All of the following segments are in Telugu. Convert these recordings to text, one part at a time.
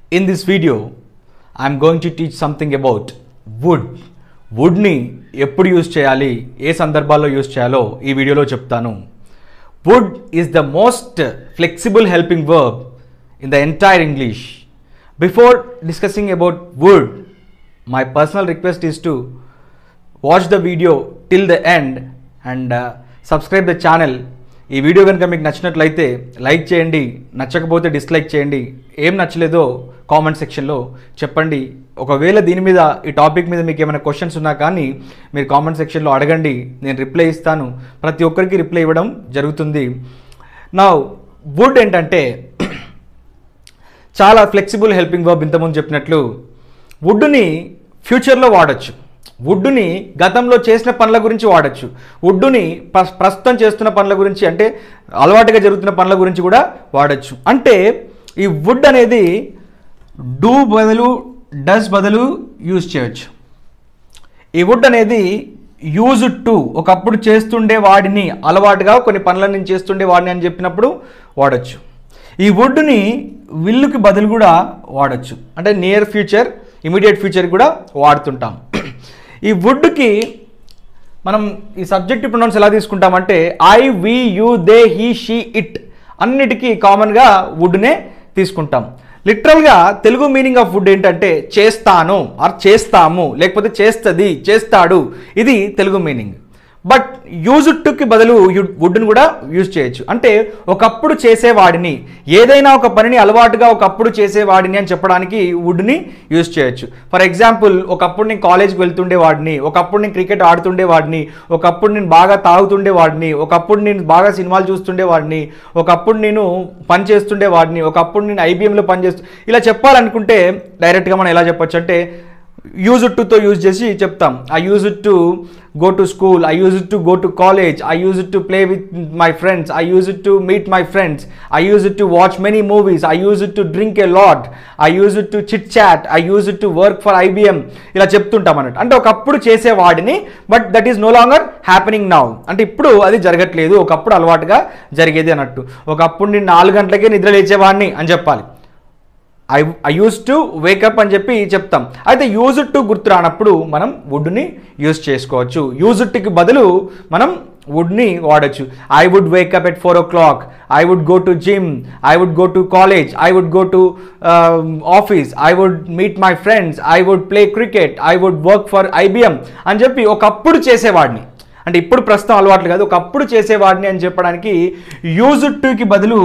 In this video, I'm going to teach something about wood. వుడ్ని ఎప్పుడు యూజ్ చేయాలి ఏ సందర్భాల్లో యూజ్ చేయాలో ఈ వీడియోలో చెప్తాను would is the most flexible helping verb in the entire English before discussing about would my personal request is to watch the video till the end and subscribe the channel ఈ వీడియో కనుక మీకు నచ్చినట్లయితే లైక్ చేయండి నచ్చకపోతే డిస్లైక్ చేయండి ఏం నచ్చలేదో కామెంట్ సెక్షన్లో చెప్పండి ఒకవేళ దీని మీద ఈ టాపిక్ మీద మీకు ఏమైనా క్వశ్చన్స్ ఉన్నా కానీ మీరు కామెంట్ సెక్షన్లో అడగండి నేను రిప్లై ఇస్తాను ప్రతి ఒక్కరికి రిప్లై ఇవ్వడం జరుగుతుంది నా వుడ్ ఏంటంటే చాలా ఫ్లెక్సిబుల్ హెల్పింగ్ వర్బ్ ఇంతకుముందు చెప్పినట్లు వుడ్ని ఫ్యూచర్లో వాడచ్చు వుడ్ని గతంలో చేసిన పనుల గురించి వాడచ్చు వుడ్ని ప్ర- ప్రస్తుతం చేస్తున్న పనుల గురించి అంటే అలవాటుగా జరుగుతున్న పనుల గురించి కూడా వాడచ్చు అంటే ఈ వుడ్ అనేది డూ బదులు డస్ బదులు యూజ్ చేయొచ్చు ఈ వుడ్ అనేది యూజ్ టు ఒకప్పుడు చేస్తుండే వాడిని అలవాటుగా కొన్ని పనులను నేను చేస్తుండే వాడిని అని చెప్పినప్పుడు వాడచ్చు ఈ వుడ్ని విల్లుకి బదులు కూడా వాడచ్చు అంటే నియర్ ఫ్యూచర్ ఇమీడియట్ ఫ్యూచర్ కూడా వాడుతుంటాం ఈ వుడ్కి మనం ఈ సబ్జెక్టివ్ ప్రొనౌన్స్ ఎలా తీసుకుంటామంటే I we you they he she it అన్నిటికీ కామన్గా వుడ్నే తీసుకుంటాం లిటరల్గా తెలుగు మీనింగ్ ఆఫ్ వుడ్ ఏంటంటే చేస్తాను ఆర్ చేస్తాము లేకపోతే చేస్తుంది చేస్తాడు ఇది తెలుగు మీనింగ్ బట్ యూజ్ టుకి బదులు వుడ్ని కూడా యూజ్ చేయొచ్చు అంటే ఒకప్పుడు చేసేవాడిని ఏదైనా ఒక పనిని అలవాటుగా ఒకప్పుడు చేసేవాడిని అని చెప్పడానికి వుడ్ని యూజ్ చేయొచ్చు ఫర్ ఎగ్జాంపుల్ ఒకప్పుడు నేను కాలేజ్కి వెళ్తుండే వాడిని ఒకప్పుడు నేను క్రికెట్ ఆడుతుండే వాడిని ఒకప్పుడు నేను బాగా తాగుతుండే వాడిని ఒకప్పుడు నేను బాగా సినిమాలు చూస్తుండే వాడిని ఒకప్పుడు నేను పని చేస్తుండే వాడిని ఒకప్పుడు నేను ఐబీఎంలో పని చేస్తూ ఇలా చెప్పాలనుకుంటే డైరెక్ట్గా మనం ఎలా చెప్పొచ్చు అంటే యూజ్ టుతో యూజ్ చేసి చెప్తాం I use to go to school I use to go to college I use to play with my friends I use to meet my friends I use to watch many movies I use to drink a lot I use to chit chat I use to work for IBM ఇలా చెప్తుంటాం అన్నట్టు అంటే ఒకప్పుడు చేసేవాడిని but that is no longer happening now అంటే ఇప్పుడు అది జరగట్లేదు ఒకప్పుడు అలవాటుగా జరిగేది అన్నట్టు ఒకప్పుడు నేను నాలుగు గంటలకే నిద్ర లేచేవాడిని అని చెప్పాలి I I use to wake up అని చెప్పి చెప్తాం అయితే యూజ్ టు గుర్తు రానప్పుడు మనం వుడ్ని యూజ్ చేసుకోవచ్చు యూజ్ టుకి బదులు మనం వుడ్ని వాడచ్చు I would wake up at four o'clock I would go to gym I would go to college I would go to office I would meet my friends I would play cricket I would work for IBM అని చెప్పి ఒకప్పుడు చేసేవాడిని అంటే ఇప్పుడు ప్రస్తుతం అలవాట్లు కాదు ఒకప్పుడు చేసేవాడిని అని చెప్పడానికి యూజ్ టుకి బదులు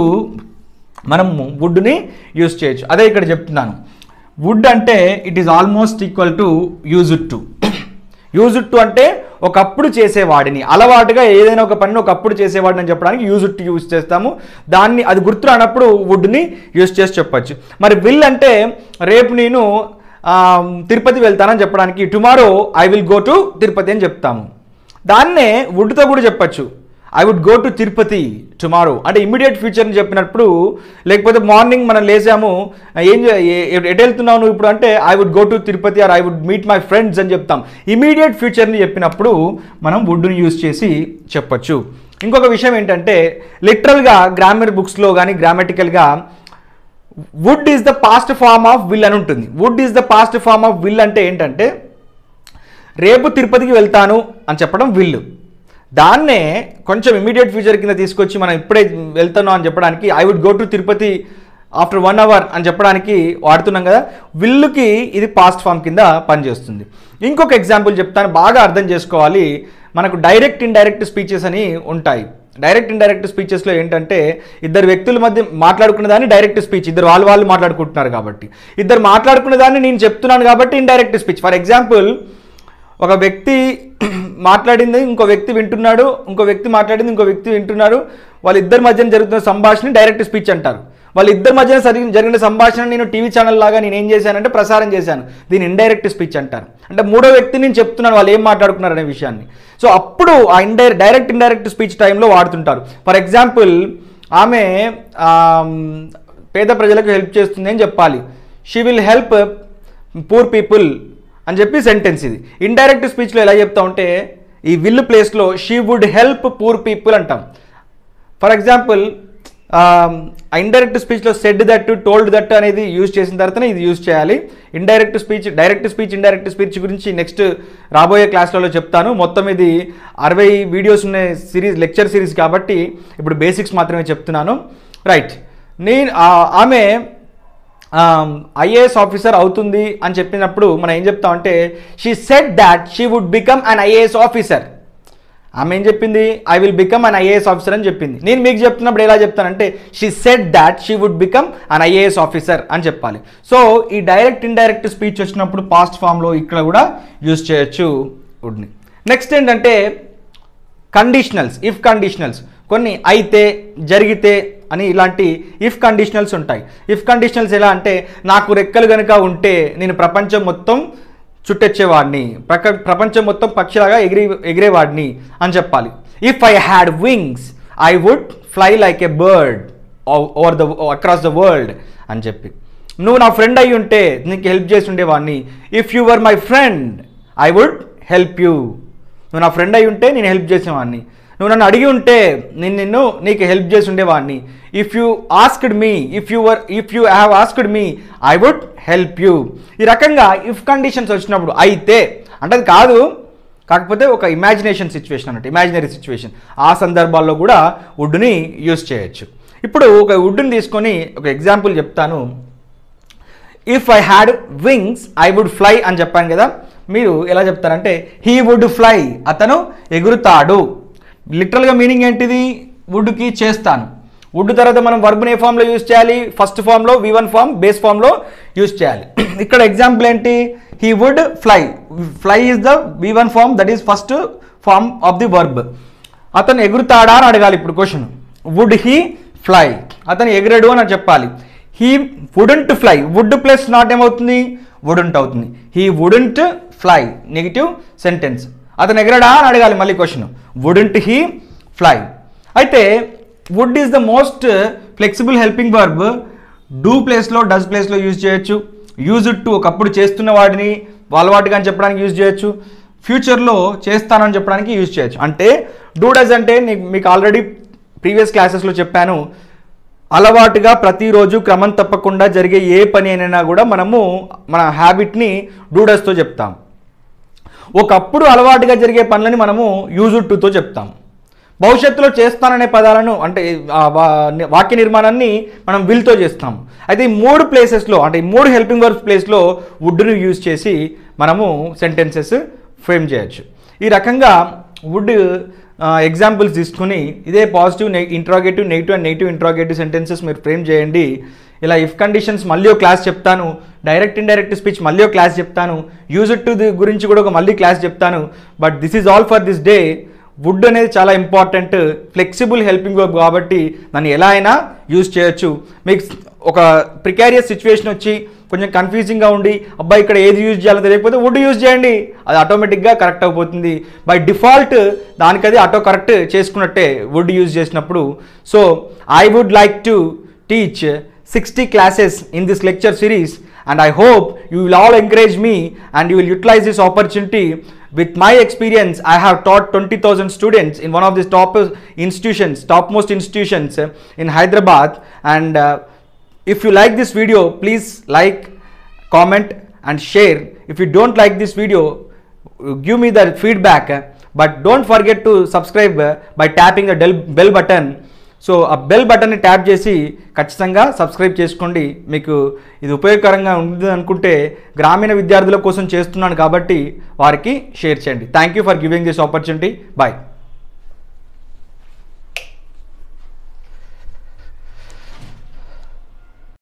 మనం వుడ్ని యూజ్ చేయొచ్చు అదే ఇక్కడ చెప్తున్నాను వుడ్ అంటే it is almost equal to use to use to అంటే ఒకప్పుడు చేసేవాడిని అలవాటుగా ఏదైనా ఒక పనిని ఒకప్పుడు చేసేవాడిని అని చెప్పడానికి యూజ్ టు యూజ్ చేస్తాము దాన్ని అది గుర్తు రానప్పుడు వుడ్ని యూజ్ చేసి చెప్పొచ్చు మరి విల్ అంటే రేపు నేను ఆ, తిరుపతి వెళ్తానని చెప్పడానికి tomorrow I will go to Tirupati అని చెప్తాము దాన్నే వుడ్తో కూడా చెప్పొచ్చు I would go to Tirupati tomorrow అంటే ఇమీడియట్ ఫ్యూచర్ని చెప్పినప్పుడు లేకపోతే మార్నింగ్ మనం లేసాము ఏం చే- ఏ- ఎ- ఎటు వెళ్తున్నావు నువ్వు ఇప్పుడు అంటే I would go to Tirupati or I would meet my friends అని చెప్తాం ఇమీడియట్ ఫ్యూచర్ని చెప్పినప్పుడు మనం వుడ్ని యూజ్ చేసి చెప్పొచ్చు ఇంకొక విషయం ఏంటంటే లిటరల్గా గ్రామర్ బుక్స్లో కానీ గ్రామటికల్గా would is the past form of will అని ఉంటుంది would is the past form of will అంటే ఏంటంటే రేపు తిరుపతికి వెళ్తాను అని చెప్పడం విల్లు దాన్నే కొంచెం ఇమీడియట్ ఫ్యూచర్ కింద తీసుకొచ్చి మనం ఇప్పుడే వెళ్తున్నాం అని చెప్పడానికి I would go to Tirupati after one hour అని చెప్పడానికి వాడుతున్నాం కదా విల్లుకి ఇది పాస్ట్ ఫామ్ కింద పనిచేస్తుంది ఇంకొక ఎగ్జాంపుల్ చెప్తాను బాగా అర్థం చేసుకోవాలి మనకు డైరెక్ట్ ఇండైరెక్ట్ స్పీచెస్ అని ఉంటాయి డైరెక్ట్ ఇండైరెక్ట్ స్పీచెస్లో ఏంటంటే ఇద్దరు వ్యక్తుల మధ్య మాట్లాడుకునే దాన్ని డైరెక్ట్ స్పీచ్ ఇద్దరు వాళ్ళు వాళ్ళు మాట్లాడుకుంటున్నారు కాబట్టి ఇద్దరు మాట్లాడుకునే దాన్ని నేను చెప్తున్నాను కాబట్టి ఇండైరెక్ట్ స్పీచ్ ఫర్ ఎగ్జాంపుల్ ఒక వ్యక్తి మాట్లాడింది ఇంకో వ్యక్తి వింటున్నాడు ఇంకో వ్యక్తి మాట్లాడింది ఇంకో వ్యక్తి వింటున్నాడు వాళ్ళిద్దరి మధ్యన జరుగుతున్న సంభాషణ డైరెక్ట్ స్పీచ్ అంటారు వాళ్ళిద్దరి మధ్యన జరిగిన జరిగిన సంభాషణ నేను టీవీ ఛానల్ లాగా నేను ఏం చేశానంటే ప్రసారం చేశాను దీని ఇండైరెక్ట్ స్పీచ్ అంటారు అంటే మూడో వ్యక్తి నేను చెప్తున్నాను వాళ్ళు ఏం మాట్లాడుకున్నారు అనే విషయాన్ని సో అప్పుడు ఆ ఇండైరెక్ట్ డైరెక్ట్ ఇండైరెక్ట్ స్పీచ్ టైంలో వాడుతుంటారు ఫర్ ఎగ్జాంపుల్ ఆమె ఆమ్, పేద ప్రజలకు హెల్ప్ చేస్తుంది అని చెప్పాలి she will help poor people అని చెప్పి సెంటెన్స్ ఇది ఇండైరెక్ట్ స్పీచ్లో ఎలా చెప్తా ఉంటే ఈ విల్ ప్లేస్లో she would help poor people అంటాం ఫర్ ఎగ్జాంపుల్ ఇండైరెక్ట్ స్పీచ్లో సెడ్ దట్ టోల్డ్ దట్ అనేది యూజ్ చేసిన తర్వాతనే ఇది యూజ్ చేయాలి indirect speech direct speech indirect speech గురించి నెక్స్ట్ రాబోయే క్లాస్లలో చెప్తాను మొత్తం ఇది అరవై వీడియోస్ ఉన్న సిరీస్ లెక్చర్ సిరీస్ కాబట్టి ఇప్పుడు బేసిక్స్ మాత్రమే చెప్తున్నాను రైట్ నేను ఆ- ఆమె ఐఏఎస్ ఆఫీసర్ అవుతుంది అని చెప్పినప్పుడు మనం ఏం చెప్తామంటే she said that she would become an IAS officer ఆమె ఏం చెప్పింది I will become an IAS officer అని చెప్పింది నేను మీకు చెప్తున్నప్పుడు ఎలా చెప్తానంటే she said that she would become an IAS officer అని చెప్పాలి సో ఈ డైరెక్ట్ ఇండైరెక్ట్ స్పీచ్ వచ్చినప్పుడు పాస్ట్ ఫామ్లో ఇక్కడ కూడా యూజ్ చేయొచ్చు వుడ్ని నెక్స్ట్ ఏంటంటే కండిషనల్స్ ఇఫ్ కండిషనల్స్ కొన్ని అయితే జరిగితే అని ఇలాంటి ఇఫ్ కండిషనల్స్ ఉంటాయి ఇఫ్ కండిషనల్స్ ఎలా అంటే నాకు రెక్కలు కనుక ఉంటే నేను ప్రపంచం మొత్తం చుట్టొచ్చేవాడిని ప్రక ప్రపంచం మొత్తం పక్షిలాగా ఎగిరి ఎగిరేవాడిని అని చెప్పాలి if I had wings I would fly like a bird over the across the world అని చెప్పి నువ్వు నా ఫ్రెండ్ అయి ఉంటే నీకు హెల్ప్ చేసి ఉండేవాడిని if you were my friend I would help you నువ్వు నా ఫ్రెండ్ అయి ఉంటే నేను హెల్ప్ చేసేవాడిని నువ్వు నన్ను అడిగి ఉంటే నేను నిన్ను నీకు హెల్ప్ చేసి ఉండేవాడిని if you asked me if you were if you have asked me I would help you ఈ రకంగా ఇఫ్ కండిషన్స్ వచ్చినప్పుడు అయితే అంటే అది కాదు కాకపోతే ఒక ఇమాజినేషన్ సిచ్యువేషన్ అన్నట్టు ఇమాజినరీ సిచ్యువేషన్ ఆ సందర్భాల్లో కూడా వుడ్ని యూస్ చేయొచ్చు ఇప్పుడు ఒక వుడ్ని తీసుకొని ఒక ఎగ్జాంపుల్ చెప్తాను if I had wings I would fly అని చెప్పాను కదా మీరు ఎలా చెప్తారంటే హీ వుడ్ ఫ్లై అతను ఎగురుతాడు లిటరల్గా మీనింగ్ ఏంటిది వుడ్కి చేస్తాను వుడ్ తర్వాత మనం వర్బ్ని ఏ ఫామ్లో యూజ్ చేయాలి ఫస్ట్ ఫామ్లో వి వన్ ఫామ్ బేస్ ఫామ్లో యూజ్ చేయాలి ఇక్కడ ఎగ్జాంపుల్ ఏంటి he would fly fly is the V one form that is first form of the verb అతను ఎగురుతాడా అని అడగాలి ఇప్పుడు క్వశ్చన్ వుడ్ హీ ఫ్లై అతను ఎగరడు అని చెప్పాలి he wouldn't fly would plus not ఏమవుతుంది వుడెంట్ అవుతుంది he wouldn't fly negative sentence అతను ఎగరడా అని అడగాలి మళ్ళీ క్వశ్చన్ వుడెంట్ హీ ఫ్లై అయితే would is the most flexible helping verb do ప్లేస్లో డస్ ప్లేస్లో యూజ్ చేయొచ్చు యూజ్ టు ఒకప్పుడు చేస్తున్న వాడిని అలవాటుగా అని చెప్పడానికి యూజ్ చేయొచ్చు ఫ్యూచర్లో చేస్తానని చెప్పడానికి యూజ్ చేయొచ్చు అంటే డూ డస్ అంటే నీ- మీకు ఆల్రెడీ ప్రీవియస్ క్లాసెస్లో చెప్పాను అలవాటుగా ప్రతిరోజు క్రమం తప్పకుండా జరిగే ఏ పని అయినా కూడా మనము మన హ్యాబిట్ని డూడస్తో చెప్తాం ఒకప్పుడు అలవాటుగా జరిగే పనులని మనము యూజ్ టుతో చెప్తాం భవిష్యత్తులో చేస్తాననే పదాలను అంటే ఆ వా- వాక్య నిర్మాణాన్ని మనం విల్తో చేస్తాం అయితే ఈ మూడు ప్లేసెస్లో అంటే ఈ మూడు హెల్పింగ్ వర్బ్స్ ప్లేస్లో వుడ్ని యూజ్ చేసి మనము సెంటెన్సెస్ ఫ్రేమ్ చేయొచ్చు ఈ రకంగా వుడ్ ఎగ్జాంపుల్స్ తీసుకుని ఇదే పాజిటివ్ నె interrogative negative and negative interrogative sentences మీరు ఫ్రేమ్ చేయండి ఇలా ఇఫ్ కండిషన్స్ మళ్ళీ ఒక క్లాస్ చెప్తాను డైరెక్ట్ ఇండైరెక్ట్ స్పీచ్ మళ్ళీ ఒక క్లాస్ చెప్తాను యూజ్ టు ది గురించి కూడా ఒక మళ్ళీ క్లాస్ చెప్తాను but this is all for this day would అనేది చాలా ఇంపార్టెంట్ ఫ్లెక్సిబుల్ హెల్పింగ్ వర్బ్ కాబట్టి దాన్ని ఎలా అయినా యూజ్ చేయొచ్చు మీకు ఒక ప్రికారియస్ సిచ్యువేషన్ వచ్చి కొంచెం కన్ఫ్యూజింగ్గా ఉండి అబ్బాయి ఇక్కడ ఏది యూజ్ చేయాలో తెలియకపోతే వుడ్ యూజ్ చేయండి అది ఆటోమేటిక్గా కరెక్ట్ అయిపోతుంది బై డిఫాల్ట్ దానికి అది ఆటో కరెక్ట్ చేసుకున్నట్టే వుడ్ యూజ్ చేసినప్పుడు so I would like to teach sixty classes in this lecture series and I hope you will all encourage me and you will utilize this opportunity. With my experience, I have taught 20,000 students in one of the top institutions, topmost institutions uh, in Hyderabad. And uh, if you like this video, please like, comment, and share. If you don't like this video, uh, give me the feedback. uh, But don't forget to subscribe uh, by tapping the del- bell button. So ఆ బెల్ బటన్ని ట్యాప్ చేసి ఖచ్చితంగా సబ్స్క్రైబ్ చేసుకోండి మీకు ఇది ఉపయోగకరంగా ఉంది అనుకుంటే గ్రామీణ విద్యార్థుల కోసం చేస్తున్నాను కాబట్టి వారికి షేర్ చేయండి thank you for giving this opportunity bye